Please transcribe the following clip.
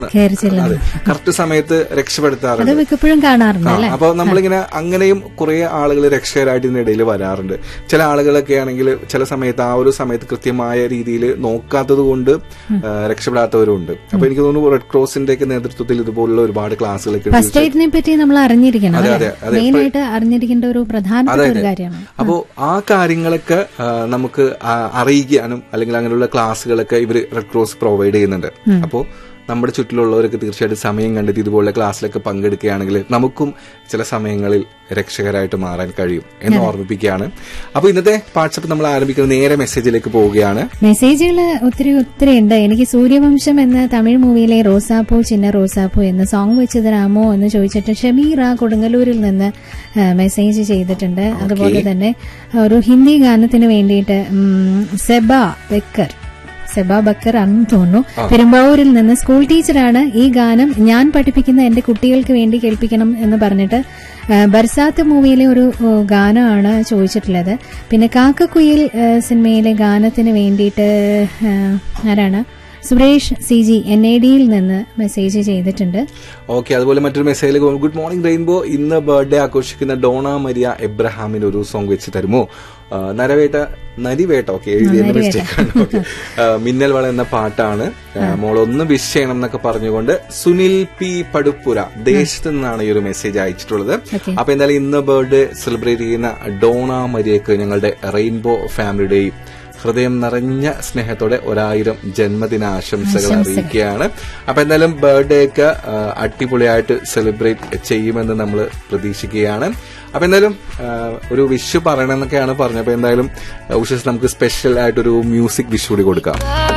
കയറി ചെല്ലുന്നു അതെ കറക്റ്റ് സമയത്ത് അത് രക്ഷപ്പെടുത്താറുണ്ട് മിക്കപ്പോഴും കാണാറുണ്ട് ആ, അല്ലെ അപ്പൊ നമ്മളിങ്ങനെ അങ്ങനെയും കുറെ ആളുകൾ രക്ഷകരായിട്ട് ഇതിനിടയിൽ വരാറുണ്ട് ചില ആളുകളൊക്കെ ആണെങ്കിൽ ചില സമയത്ത് ആ ഒരു സമയത്ത് കൃത്യമായ രീതിയിൽ നോക്കാത്തത് കൊണ്ട് ആ, രക്ഷപ്പെടാത്തവരുണ്ട് അപ്പൊ എനിക്ക് തോന്നുന്നു റെഡ് ക്രോസിന്റെ ഒക്കെ നേതൃത്വത്തിൽ ഇതുപോലുള്ള ഒരുപാട് ക്ലാസ്സുകളൊക്കെ ഫസ്റ്റ് എയ്ഡിനെ പറ്റി നമ്മൾ അറിഞ്ഞിരിക്കണം അതെ, അല്ലേ? അതെ, അതെ. മെയിൻ ആയിട്ട് അറിഞ്ഞിരിക്കേണ്ട ഒരു പ്രധാനപ്പെട്ട ഒരു കാര്യമാണ് അപ്പോ ആ കാര്യങ്ങളൊക്കെ ആ, നമുക്ക് ആ, അറിയിക്കാനും അല്ലെങ്കിൽ അങ്ങനെയുള്ള ക്ലാസ്സുകളൊക്കെ ഇവര് റെഡ് ക്രോസ് പ്രൊവൈഡ് ചെയ്യുന്നുണ്ട് അപ്പോ നമ്മുടെ ചുറ്റിലുള്ളവരൊക്കെ തീർച്ചയായിട്ടും സമയം കണ്ടെത്തി ഇതുപോലുള്ള ക്ലാസ്സിലൊക്കെ പങ്കെടുക്കുകയാണെങ്കിൽ നമുക്കും ചില സമയങ്ങളിൽ രക്ഷകരായിട്ട് മാറാൻ കഴിയും എന്ന് ഓർമ്മിപ്പിക്കുകയാണ് അപ്പൊ ഇന്നത്തെ വാട്സപ്പ് നമ്മൾ ആരംഭിക്കുന്നത് നേരെ മെസ്സേജിലേക്ക് പോവുകയാണ് മെസ്സേജുകൾ ഒത്തിരി ഒത്തിരി ഉണ്ട് എനിക്ക് സൂര്യവംശം എന്ന തമിഴ് മൂവിയിലെ റോസാപ്പൂ ചിന്ന റോസാപ്പൂ എന്ന സോങ് വെച്ച് തരാമോ എന്ന് ചോദിച്ചിട്ട് ഷമീറ കൊടുങ്ങല്ലൂരിൽ നിന്ന് ആ, മെസ്സേജ് ചെയ്തിട്ടുണ്ട് അതുപോലെ തന്നെ ഒരു ഹിന്ദി ഗാനത്തിന് വേണ്ടിയിട്ട് ഉം, സെബ ബക്കർ സെബ ബക്കർ ആണെന്ന് തോന്നുന്നു പെരുമ്പാവൂരിൽ നിന്ന് സ്കൂൾ ടീച്ചറാണ് ഈ ഗാനം ഞാൻ പഠിപ്പിക്കുന്ന എന്റെ കുട്ടികൾക്ക് വേണ്ടി കേൾപ്പിക്കണം എന്ന് പറഞ്ഞിട്ട് ആ, ബർസാത്ത് മൂവിയിലെ ഒരു ഓ, ഗാനമാണ് ചോദിച്ചിട്ടുള്ളത് പിന്നെ കാക്കക്കുയിൽ ആ, സിനിമയിലെ ഗാനത്തിന് വേണ്ടിയിട്ട് ആ, ആരാണ് Suresh C G N A ഡിയിൽ നിന്ന് മെസ്സേജ് ചെയ്തിട്ടുണ്ട് ഓക്കെ അതുപോലെ മറ്റൊരു മെസ്സേജിൽ ഗുഡ് മോർണിംഗ് റെയിൻബോ ഇന്ന് ബർത്ത്ഡേ ആഘോഷിക്കുന്ന ഡോണ മരിയ എബ്രഹാമിന് ഒരു സോങ് വെച്ച് തരുമോ ആ, നരവേട്ട നരിവേട്ട ഓക്കെ എഴുതിയ മിസ്റ്റേക്ക് ആണ് ഓക്കെ മിന്നൽ വള എന്ന പാട്ടാണ് ആ, മോൾ ഒന്ന് വിഷ് ചെയ്യണം എന്നൊക്കെ പറഞ്ഞുകൊണ്ട് സുനിൽ പി പടുപ്പുര ദേശത്ത് നിന്നാണ് ഈ ഒരു മെസ്സേജ് അയച്ചിട്ടുള്ളത് Okay. അപ്പൊ എന്തായാലും ഇന്ന് ബർത്ത്ഡേ സെലിബ്രേറ്റ് ചെയ്യുന്ന ഡോണ മരിയക്ക് ഞങ്ങളുടെ റെയിൻബോ ഫാമിലിയുടെയും ഹൃദയം നിറഞ്ഞ സ്നേഹത്തോടെ ഒരായിരം ജന്മദിനാശംസകൾ അറിയിക്കുകയാണ് അപ്പൊ എന്തായാലും ബർത്ത്ഡേ ഒക്കെ ആ, അടിപൊളിയായിട്ട് സെലിബ്രേറ്റ് ചെയ്യുമെന്ന് നമ്മൾ പ്രതീക്ഷിക്കുകയാണ് അപ്പൊ എന്തായാലും ആ, ഒരു വിഷു പറയണമെന്നൊക്കെയാണ് പറഞ്ഞത് അപ്പൊ എന്തായാലും ഉഷസ് നമുക്ക് സ്പെഷ്യൽ ആയിട്ടൊരു മ്യൂസിക് വിഷു കൂടി കൊടുക്കാം